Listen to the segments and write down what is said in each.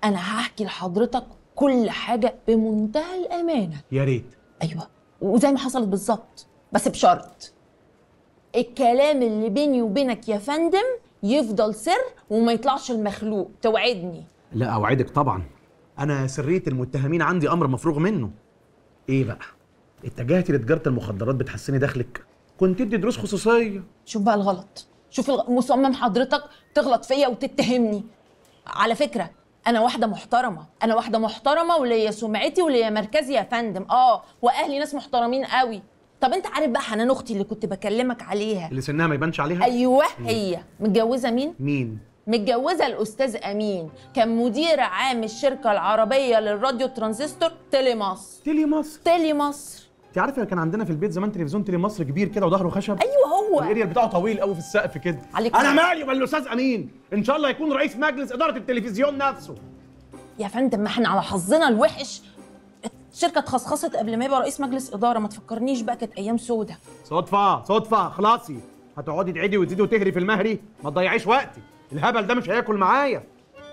انا هحكي لحضرتك كل حاجه بمنتهى الامانه يا ريت ايوه وزي ما حصلت بالظبط بس بشرط الكلام اللي بيني وبينك يا فندم يفضل سر وما يطلعش المخلوق توعدني لا اوعدك طبعا انا سريه المتهمين عندي امر مفروغ منه ايه بقى اتجهتي لتجاره المخدرات بتحسني دخلك كنت تدي دروس خصوصيه شوف بقى الغلط شوف الغ... مصمم حضرتك تغلط فيا وتتهمني على فكره انا واحده محترمه انا واحده محترمه وليا سمعتي وليا مركزي يا فندم اه واهلي ناس محترمين قوي طب انت عارف بقى حنان اختي اللي كنت بكلمك عليها اللي سنها ما يبانش عليها ايوه هي متجوزه مين مين متجوزه الاستاذ امين كان مدير عام الشركه العربيه للراديو ترانزستور تيلي مصر تيلي مصر تيلي مصر انت عارفه كان عندنا في البيت زمان تلفزيون تيلي مصر كبير كده وظهره خشب ايوه هو والاريال بتاعه طويل قوي في السقف كده عليك انا نعم. مالي بالاستاذ امين ان شاء الله يكون رئيس مجلس اداره التلفزيون نفسه يا فندم ما احنا على حظنا الوحش الشركه اتخصخصت قبل ما يبقى رئيس مجلس اداره ما تفكرنيش بقى كانت ايام سودة صدفه صدفه خلاصي هتقعدي تعيدي وتزيدي وتهري في المهري ما تضيعيش وقتي الهبل ده مش هياكل معايا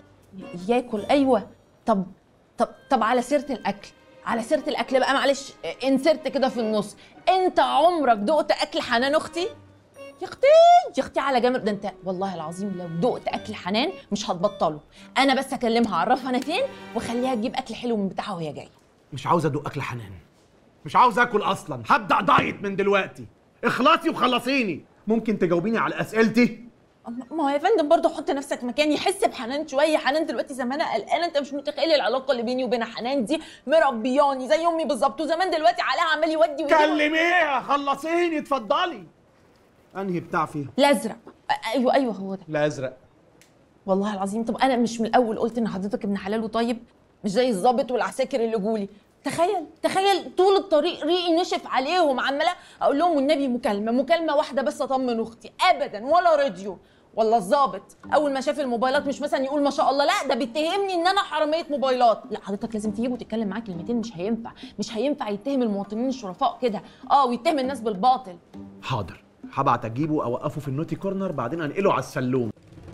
ياكل ايوه طب طب طب على سيره الاكل على سيره الاكل بقى معلش انسرت كده في النص انت عمرك دقت اكل حنان اختي يا اختي يا اختي على جامد ده انت والله العظيم لو دقت اكل حنان مش هتبطله انا بس اكلمها اعرفها انا فين واخليها تجيب اكل حلو من بتاعها وهي جايه مش عاوز ادوق اكل حنان مش عاوز اكل اصلا هبدا دايت من دلوقتي اخلصي وخلصيني ممكن تجاوبيني على اسئلتي ما هو يا فندم برضه حط نفسك مكاني حس بحنان شويه حنان دلوقتي زمانها قلقانه انت مش متخيل العلاقه اللي بيني وبين حنان دي مربياني زي امي بالظبط وزمان دلوقتي عليها عمال يودي ويجيب كلميها خلصيني اتفضلي انهي بتاع فيها الازرق ايوه ايوه هو ده الازرق والله العظيم طب انا مش من الاول قلت ان حضرتك ابن حلال وطيب مش زي الظابط والعساكر اللي جولي تخيل تخيل طول الطريق ريقي نشف عليهم عماله اقول لهم والنبي مكالمه مكالمه واحده بس اطمن اختي ابدا ولا راديو ولا الظابط اول ما شاف الموبايلات مش مثلا يقول ما شاء الله لا ده بيتهمني ان انا حراميه موبايلات لا حضرتك لازم تجيبه وتتكلم معاه كلمتين مش هينفع مش هينفع يتهم المواطنين الشرفاء كده اه ويتهم الناس بالباطل حاضر هبعت اجيبه اوقفه في النوتي كورنر بعدين انقله على السلوم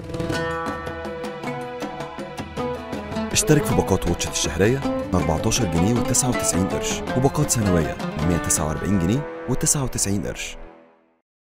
اشترك في باقات واتشت الشهرية ب 14 جنيه و99 قرش وباقات سنوية ب 149 جنيه و99 قرش